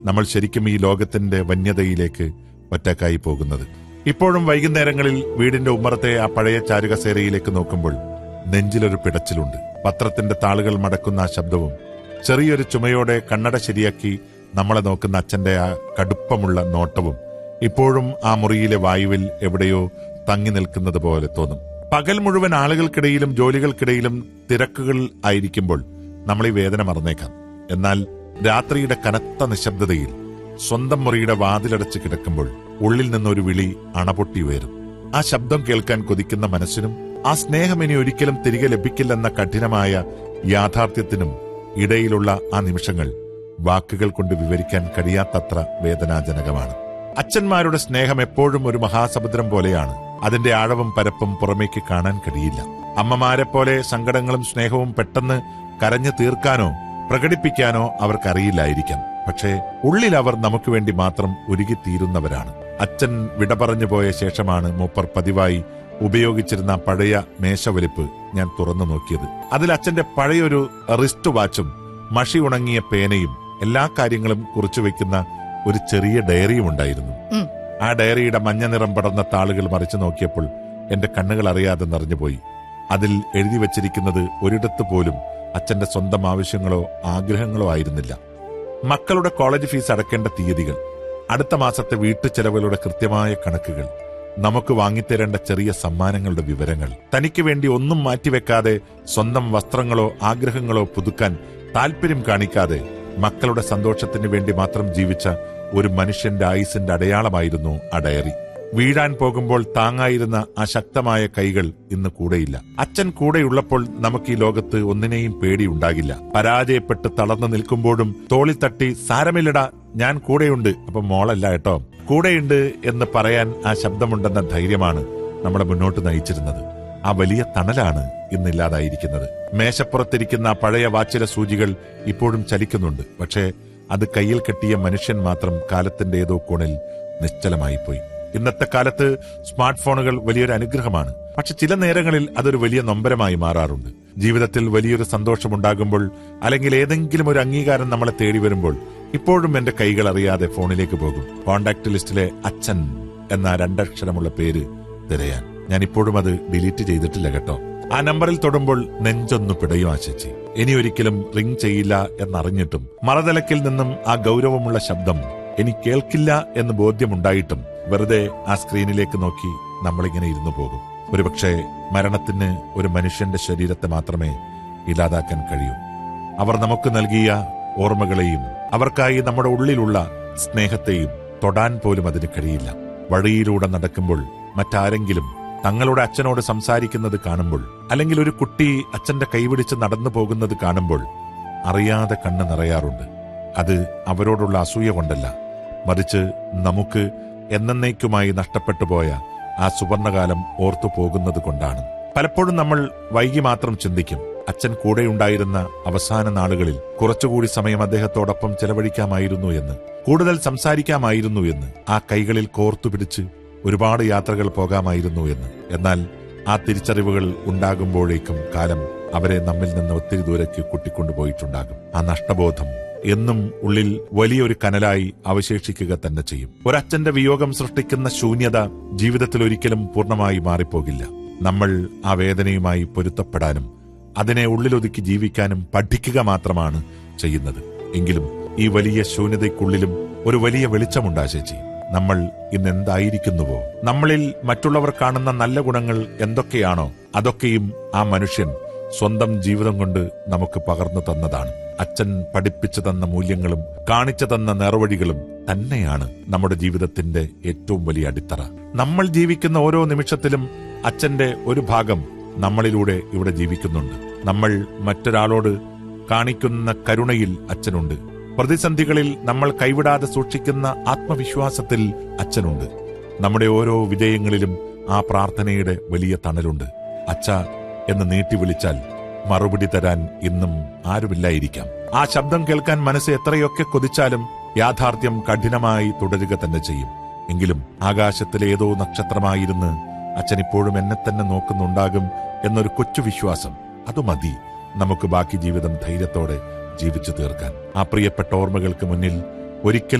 നമ്മൾ ശരിക്കും ഈ ലോകത്തിന്റെ വന്യതയിലേക്ക് ഒറ്റക്കായി പോകുന്നത് ഇപ്പോഴും വൈകുന്നേരങ്ങളിൽ വീടിന്റെ ഉമ്മറത്തെ ആ പഴയ ചാരുകസേരയിലേക്ക് നോക്കുമ്പോൾ നെഞ്ചിലൊരു പിടച്ചിലുണ്ട് പത്രത്തിന്റെ താളുകൾ മടക്കുന്ന ആ ശബ്ദവും ചെറിയൊരു ചുമയോടെ കണ്ണട ശരിയാക്കി നമ്മളെ നോക്കുന്ന അച്ഛന്റെ ആ കടുപ്പമുള്ള നോട്ടവും ഇപ്പോഴും ആ മുറിയിലെ വായുവിൽ എവിടെയോ തങ്ങി നിൽക്കുന്നത് പോലെ തോന്നും പകൽ മുഴുവൻ ആളുകൾക്കിടയിലും ജോലികൾക്കിടയിലും തിരക്കുകൾ ആയിരിക്കുമ്പോൾ നമ്മൾ ഈ വേദന മറന്നേക്കാം എന്നാൽ രാത്രിയുടെ കനത്ത നിശബ്ദതയിൽ സ്വന്തം മുറിയുടെ വാതിലടച്ച് കിടക്കുമ്പോൾ ഉള്ളിൽ നിന്നൊരു വിളി അണപൊട്ടി ഉയരും ആ ശബ്ദം കേൾക്കാൻ കൊതിക്കുന്ന മനസ്സിനും ആ സ്നേഹം ഇനി ഒരിക്കലും തിരികെ ലഭിക്കില്ലെന്ന കഠിനമായ യാഥാർത്ഥ്യത്തിനും ഇടയിലുള്ള ആ നിമിഷങ്ങൾ വാക്കുകൾ കൊണ്ട് വിവരിക്കാൻ കഴിയാത്തത്ര വേദനാജനകമാണ് അച്ഛന്മാരുടെ സ്നേഹം എപ്പോഴും ഒരു മഹാസമുദ്രം പോലെയാണ് അതിന്റെ ആഴവും പരപ്പും പുറമേക്ക് കാണാൻ കഴിയില്ല അമ്മമാരെ പോലെ സങ്കടങ്ങളും സ്നേഹവും പെട്ടെന്ന് കരഞ്ഞു തീർക്കാനോ പ്രകടിപ്പിക്കാനോ അവർക്കറിയില്ലായിരിക്കാം പക്ഷേ ഉള്ളിൽ അവർ നമുക്ക് വേണ്ടി മാത്രം ഉരുകിത്തീരുന്നവരാണ് അച്ഛൻ വിട പറഞ്ഞു പോയ ശേഷമാണ് മൂപ്പർ പതിവായി ഉപയോഗിച്ചിരുന്ന പഴയ മേശവലിപ്പ് ഞാൻ തുറന്നു നോക്കിയത് അതിൽ അച്ഛന്റെ പഴയൊരു റിസ്റ്റ് വാച്ചും മഷി ഉണങ്ങിയ പേനയും എല്ലാ കാര്യങ്ങളും കുറിച്ചു വെക്കുന്ന ഒരു ചെറിയ ഡയറിയും ഉണ്ടായിരുന്നു ഉം. ആ ഡയറിയുടെ മഞ്ഞ നിറം പടർന്ന താളുകൾ മറിച്ചു നോക്കിയപ്പോൾ എന്റെ കണ്ണുകൾ അറിയാതെ നിറഞ്ഞുപോയി അതിൽ എഴുതി വച്ചിരിക്കുന്നത് ഒരിടത്ത് പോലും അച്ഛന്റെ സ്വന്തം ആവശ്യങ്ങളോ ആഗ്രഹങ്ങളോ ആയിരുന്നില്ല മക്കളുടെ കോളേജ് ഫീസ് അടക്കേണ്ട തീയതികൾ അടുത്ത മാസത്തെ വീട്ടുചെലവുകളുടെ കൃത്യമായ കണക്കുകൾ നമുക്ക് വാങ്ങിത്തരേണ്ട ചെറിയ സമ്മാനങ്ങളുടെ വിവരങ്ങൾ തനിക്ക് വേണ്ടി ഒന്നും മാറ്റിവെക്കാതെ സ്വന്തം വസ്ത്രങ്ങളോ ആഗ്രഹങ്ങളോ പുതുക്കാൻ താല്പര്യം കാണിക്കാതെ മക്കളുടെ സന്തോഷത്തിന് വേണ്ടി മാത്രം ജീവിച്ച ഒരു മനുഷ്യന്റെ ആയുസിന്റെ അടയാളമായിരുന്നു ആ ഡയറി വീഴാൻ പോകുമ്പോൾ താങ്ങായിരുന്ന ആ ശക്തമായ കൈകൾ ഇന്ന് കൂടെയില്ല അച്ഛൻ കൂടെയുള്ളപ്പോൾ നമുക്ക് ഈ ലോകത്ത് ഒന്നിനെയും പേടിയുണ്ടാകില്ല പരാജയപ്പെട്ട് തളർന്നു നിൽക്കുമ്പോഴും തോളിൽ തട്ടി സാരമില്ലടാ ഞാൻ കൂടെയുണ്ട് അപ്പൊ മോളല്ല കേട്ടോ കൂടെയുണ്ട് എന്ന് പറയാൻ ആ ശബ്ദമുണ്ടെന്ന ധൈര്യമാണ് നമ്മളെ മുന്നോട്ട് നയിച്ചിരുന്നത് ആ വലിയ തണലാണ് ഇന്നില്ലാതായിരിക്കുന്നത് മേശപ്പുറത്തിരിക്കുന്ന ആ പഴയ വാച്ചിലെ സൂചികൾ ഇപ്പോഴും ചലിക്കുന്നുണ്ട് പക്ഷേ അത് കയ്യിൽ കെട്ടിയ മനുഷ്യൻ മാത്രം കാലത്തിന്റെ ഏതോ കോണിൽ നിശ്ചലമായിപ്പോയി ഇന്നത്തെ കാലത്ത് സ്മാർട്ട് ഫോണുകൾ വലിയൊരു അനുഗ്രഹമാണ് പക്ഷെ ചില നേരങ്ങളിൽ അതൊരു വലിയ നൊമ്പരമായി മാറാറുണ്ട് ജീവിതത്തിൽ വലിയൊരു സന്തോഷമുണ്ടാകുമ്പോൾ അല്ലെങ്കിൽ ഏതെങ്കിലും ഒരു അംഗീകാരം നമ്മളെ തേടി വരുമ്പോൾ ഇപ്പോഴും എന്റെ കൈകൾ അറിയാതെ ഫോണിലേക്ക് പോകും കോണ്ടാക്ട് ലിസ്റ്റിലെ അച്ഛൻ എന്ന രണ്ടക്ഷരമുള്ള പേര് തിരയാൻ ഞാൻ ഇപ്പോഴും അത് ഡിലീറ്റ് ചെയ്തിട്ടില്ല കേട്ടോ ആ നമ്പറിൽ തൊടുമ്പോൾ നെഞ്ചൊന്നു പിടയും ആശിച്ച് ഇനി ഒരിക്കലും റിംഗ് ചെയ്യില്ല എന്നറിഞ്ഞിട്ടും മറതലക്കിൽ നിന്നും ആ ഗൗരവമുള്ള ശബ്ദം ഇനി കേൾക്കില്ല എന്ന് ബോധ്യമുണ്ടായിട്ടും വെറുതെ ആ സ്ക്രീനിലേക്ക് നോക്കി നമ്മളിങ്ങനെ ഇരുന്നു പോകും ഒരുപക്ഷെ മരണത്തിന് ഒരു മനുഷ്യന്റെ ശരീരത്തെ മാത്രമേ ഇല്ലാതാക്കാൻ കഴിയൂ അവർ നമുക്ക് നൽകിയ ഓർമ്മകളെയും അവർക്കായി നമ്മുടെ ഉള്ളിലുള്ള സ്നേഹത്തെയും തൊടാൻ പോലും അതിന് കഴിയില്ല വഴിയിലൂടെ നടക്കുമ്പോൾ മറ്റാരെങ്കിലും തങ്ങളുടെ അച്ഛനോട് സംസാരിക്കുന്നത് കാണുമ്പോൾ അല്ലെങ്കിൽ ഒരു കുട്ടി അച്ഛന്റെ കൈപിടിച്ച് നടന്നു പോകുന്നത് കാണുമ്പോൾ അറിയാതെ കണ്ണ് നിറയാറുണ്ട് അത് അവരോടുള്ള അസൂയ കൊണ്ടല്ല മറിച്ച് നമുക്ക് എന്നേക്കുമായി നഷ്ടപ്പെട്ടു പോയ ആ സുവർണകാലം ഓർത്തു പോകുന്നത് കൊണ്ടാണ് പലപ്പോഴും നമ്മൾ വൈകി മാത്രം ചിന്തിക്കും അച്ഛൻ കൂടെയുണ്ടായിരുന്ന അവസാന നാളുകളിൽ കുറച്ചുകൂടി സമയം അദ്ദേഹത്തോടൊപ്പം ചെലവഴിക്കാമായിരുന്നു എന്ന് കൂടുതൽ സംസാരിക്കാമായിരുന്നു എന്ന് ആ കൈകളിൽ കോർത്തുപിടിച്ച് ഒരുപാട് യാത്രകൾ പോകാമായിരുന്നു എന്ന് എന്നാൽ ആ തിരിച്ചറിവുകൾ ഉണ്ടാകുമ്പോഴേക്കും കാലം അവരെ നമ്മിൽ നിന്ന് ഒത്തിരി ദൂരേക്ക് കൂട്ടിക്കൊണ്ടുപോയിട്ടുണ്ടാകും ആ നഷ്ടബോധം എന്നും ഉള്ളിൽ വലിയൊരു കനലായി അവശേഷിക്കുക തന്നെ ചെയ്യും ഒരച്ഛന്റെ വിയോഗം സൃഷ്ടിക്കുന്ന ശൂന്യത ജീവിതത്തിൽ ഒരിക്കലും പൂർണ്ണമായി മാറിപ്പോകില്ല നമ്മൾ ആ വേദനയുമായി പൊരുത്തപ്പെടാനും അതിനെ ഉള്ളിലൊതുക്കി ജീവിക്കാനും പഠിക്കുക മാത്രമാണ് ചെയ്യുന്നത് എങ്കിലും ഈ വലിയ ശൂന്യതയ്ക്കുള്ളിലും ഒരു വലിയ വെളിച്ചമുണ്ടാ ചേച്ചി നമ്മൾ ഇന്ന് എന്തായിരിക്കുന്നുവോ നമ്മളിൽ മറ്റുള്ളവർ കാണുന്ന നല്ല ഗുണങ്ങൾ എന്തൊക്കെയാണോ അതൊക്കെയും ആ മനുഷ്യൻ സ്വന്തം ജീവിതം കൊണ്ട് നമുക്ക് പകർന്നു തന്നതാണ് അച്ഛൻ പഠിപ്പിച്ചു തന്ന മൂല്യങ്ങളും കാണിച്ചു തന്ന നേർവഴികളും തന്നെയാണ് നമ്മുടെ ജീവിതത്തിന്റെ ഏറ്റവും വലിയ അടിത്തറ നമ്മൾ ജീവിക്കുന്ന ഓരോ നിമിഷത്തിലും അച്ഛന്റെ ഒരു ഭാഗം നമ്മളിലൂടെ ഇവിടെ ജീവിക്കുന്നുണ്ട് നമ്മൾ മറ്റൊരാളോട് കാണിക്കുന്ന കരുണയിൽ അച്ഛനുണ്ട് പ്രതിസന്ധികളിൽ നമ്മൾ കൈവിടാതെ സൂക്ഷിക്കുന്ന ആത്മവിശ്വാസത്തിൽ അച്ഛനുണ്ട് നമ്മുടെ ഓരോ വിജയങ്ങളിലും ആ പ്രാർത്ഥനയുടെ വലിയ തണലുണ്ട് അച്ഛ എന്ന് നീട്ടി വിളിച്ചാൽ മറുപടി തരാൻ ഇന്നും ആരുമില്ലായിരിക്കാം ആ ശബ്ദം കേൾക്കാൻ മനസ്സ് എത്രയൊക്കെ കൊതിച്ചാലും യാഥാർത്ഥ്യം കഠിനമായി തുടരുക തന്നെ ചെയ്യും എങ്കിലും ആകാശത്തിലെ ഏതോ നക്ഷത്രമായിരുന്ന് അച്ഛൻ ഇപ്പോഴും എന്നെ തന്നെ നോക്കുന്നുണ്ടാകും എന്നൊരു കൊച്ചു വിശ്വാസം അത് മതി നമുക്ക് ബാക്കി ജീവിതം ധൈര്യത്തോടെ ജീവിച്ചു തീർക്കാൻ ആ പ്രിയപ്പെട്ട ഓർമ്മകൾക്ക് മുന്നിൽ ഒരിക്കലും